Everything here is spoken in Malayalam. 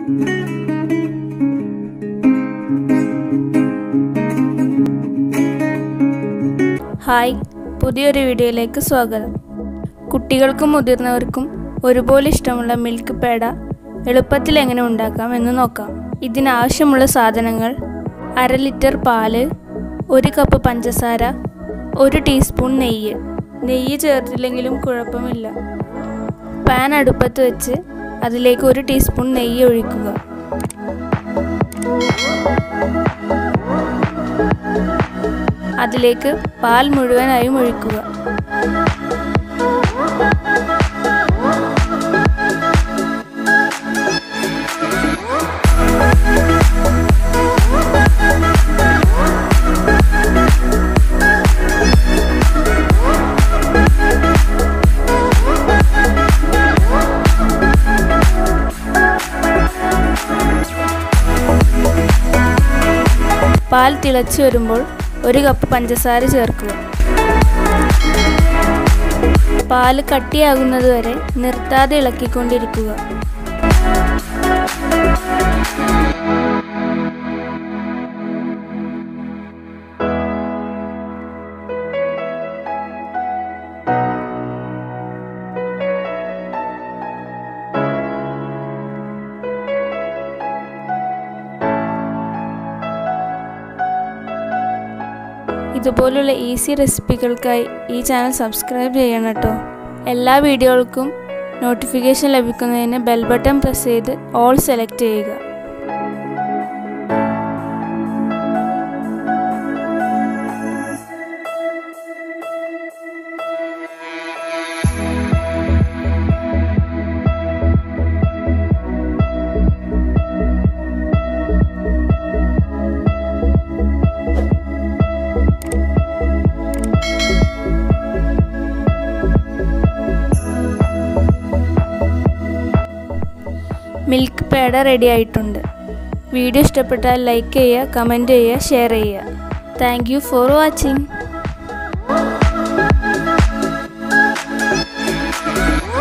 ഹായ് പുതിയൊരു വീഡിയോയിലേക്ക് സ്വാഗതം കുട്ടികൾക്കും മുതിർന്നവർക്കും ഒരുപോലെ ഇഷ്ടമുള്ള മിൽക്ക് പേട എളുപ്പത്തിൽ എങ്ങനെ ഉണ്ടാക്കാം എന്ന് നോക്കാം ഇതിനാവശ്യമുള്ള സാധനങ്ങൾ അര ലിറ്റർ പാല് ഒരു കപ്പ് പഞ്ചസാര ഒരു ടീസ്പൂൺ നെയ്യ് നെയ്യ് ചേർത്തില്ലെങ്കിലും കുഴപ്പമില്ല പാൻ അടുപ്പത്ത് വെച്ച് അതിലേക്ക് ഒരു ടീസ്പൂൺ നെയ്യ് ഒഴിക്കുക അതിലേക്ക് പാൽ മുഴുവനായും ഒഴിക്കുക പാൽ തിളച്ചു വരുമ്പോൾ ഒരു കപ്പ് പഞ്ചസാര ചേർക്കുക പാല് കട്ടിയാകുന്നതുവരെ നിർത്താതെ ഇളക്കിക്കൊണ്ടിരിക്കുക ഇതുപോലുള്ള ഈസി റെസിപ്പികൾക്കായി ഈ ചാനൽ സബ്സ്ക്രൈബ് ചെയ്യണം കേട്ടോ എല്ലാ വീഡിയോകൾക്കും നോട്ടിഫിക്കേഷൻ ലഭിക്കുന്നതിന് ബെൽ ബട്ടൺ പ്രസ് ചെയ്ത് ഓൾ സെലക്ട് ചെയ്യുക മിൽക്ക് പേട റെഡി ആയിട്ടുണ്ട് വീഡിയോ ഇഷ്ടപ്പെട്ടാൽ ലൈക്ക് ചെയ്യുക കമൻറ്റ് ചെയ്യുക ഷെയർ ചെയ്യുക താങ്ക് യു ഫോർ വാച്ചിങ്